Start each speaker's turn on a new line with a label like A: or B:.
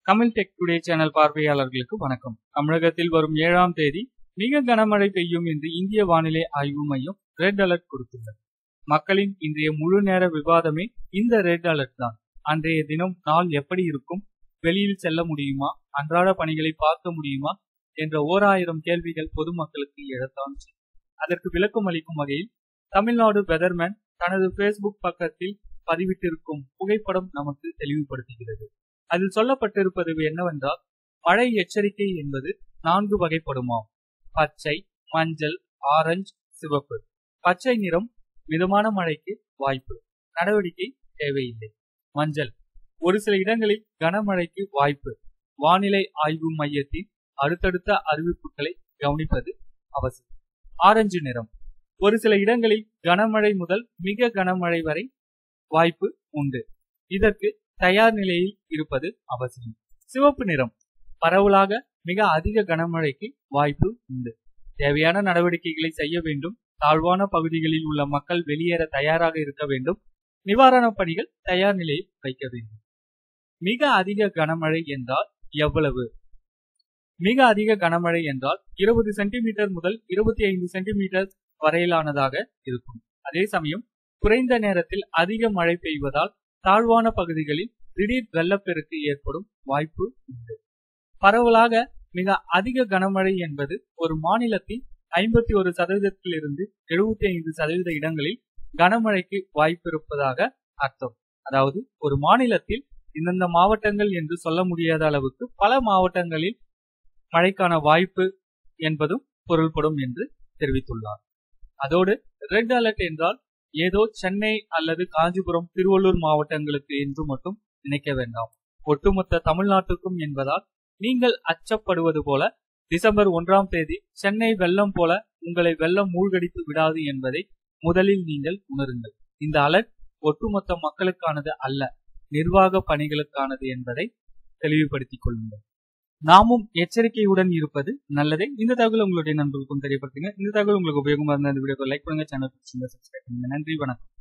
A: Tamil tech today channel பார்வையாளர்களுக்கு வணக்கம் தமிழகத்தில் வரும் ஏழாம் தேதி மிக கனமழை பெய்யும் என்று இந்திய வானிலை ஆய்வு மையம் ரெட் அலர்ட் கொடுத்துள்ளது மக்களின் இன்றைய முழு நேர விவாதமே இந்த ரெட் அலர்ட் தான் அன்றைய தினம் நாள் எப்படி இருக்கும் வெளியில் செல்ல முடியுமா அன்றாட பணிகளை பார்க்க முடியுமா என்ற ஓர் ஆயிரம் கேள்விகள் பொதுமக்களுக்கு எழத்தான் செய்யும். அதற்கு விளக்கம் அளிக்கும் வகையில் தமிழ்நாடு வெதர்மேன் தனது பேஸ்புக் பக்கத்தில் பதிவிட்டிருக்கும் புகைப்படம் நமக்கு தெளிவுபடுத்துகிறது அதில் சொல்லப்பட்டிருப்பது என்னவென்றால் மழை எச்சரிக்கை என்பது நான்கு வகைப்படுமாம் பச்சை மஞ்சள் ஆரஞ்சு சிவப்பு பச்சை நிறம் மிதமான மழைக்கு வாய்ப்பு நடவடிக்கை தேவையில்லை மஞ்சள் ஒரு சில இடங்களில் கனமழைக்கு வாய்ப்பு வானிலை ஆய்வு மையத்தின் அடுத்தடுத்த அறிவிப்புகளை கவனிப்பது அவசியம் ஆரஞ்சு நிறம் ஒரு சில இடங்களில் கனமழை முதல் மிக கனமழை வரை வாய்ப்பு உண்டு இதற்கு தயார் நிலையில் இருப்பது அவசியம் சிவப்பு நிறம் பரவலாக மிக அதிக கனமழைக்கு வாய்ப்பு உண்டு தேவையான நடவடிக்கைகளை செய்ய வேண்டும் தாழ்வான பகுதிகளில் உள்ள மக்கள் வெளியேற தயாராக இருக்க வேண்டும் நிவாரண பணிகள் தயார் நிலையில் வைக்க வேண்டும் மிக அதிக கனமழை என்றால் எவ்வளவு மிக அதிக கனமழை என்றால் இருபது சென்டிமீட்டர் முதல் இருபத்தி ஐந்து சென்டிமீட்டர் வரையிலானதாக இருக்கும் அதே சமயம் குறைந்த நேரத்தில் அதிக மழை பெய்வதால் தாழ்வான பகுதிகளில் திடீர் வெள்ளப்பெருக்கு ஏற்படும் வாய்ப்பு உண்டு பரவலாக மிக அதிக கனமழை என்பது ஒரு மாநிலத்தின் ஐம்பத்தி ஒரு சதவீதத்திலிருந்து எழுபத்தி ஐந்து சதவீத இடங்களில் கனமழைக்கு வாய்ப்பு இருப்பதாக அர்த்தம் அதாவது ஒரு மாநிலத்தில் இந்தந்த மாவட்டங்கள் என்று சொல்ல முடியாத அளவுக்கு பல மாவட்டங்களில் மழைக்கான வாய்ப்பு என்பதும் பொருள்படும் என்று தெரிவித்துள்ளார் அதோடு ரெட் அலர்ட் என்றால் ஏதோ சென்னை அல்லது காஞ்சிபுரம் திருவள்ளூர் மாவட்டங்களுக்கு என்று மட்டும் நினைக்க வேண்டாம் ஒட்டுமொத்த தமிழ்நாட்டுக்கும் என்பதால் நீங்கள் அச்சப்படுவது போல டிசம்பர் ஒன்றாம் தேதி சென்னை வெள்ளம் போல உங்களை வெள்ளம் மூழ்கடித்து விடாது என்பதை முதலில் நீங்கள் உணருங்கள் இந்த அலர்ட் ஒட்டுமொத்த மக்களுக்கானது அல்ல நிர்வாக பணிகளுக்கானது என்பதை தெளிவுபடுத்திக் கொள்ளுங்கள் நாமும் எச்சரிக்கையுடன் இருப்பது நல்லதே இந்த தகவல் உங்களுடைய நண்பர்களுக்கும் தெரியப்படுத்துங்க இந்த தகவல் உங்களுக்கு உபயோகமா இருந்த இந்த வீடியோக்கு லைக் பண்ணுங்க சேனல் சப்ஸ்கிரைப் பண்ணுங்க நன்றி வணக்கம்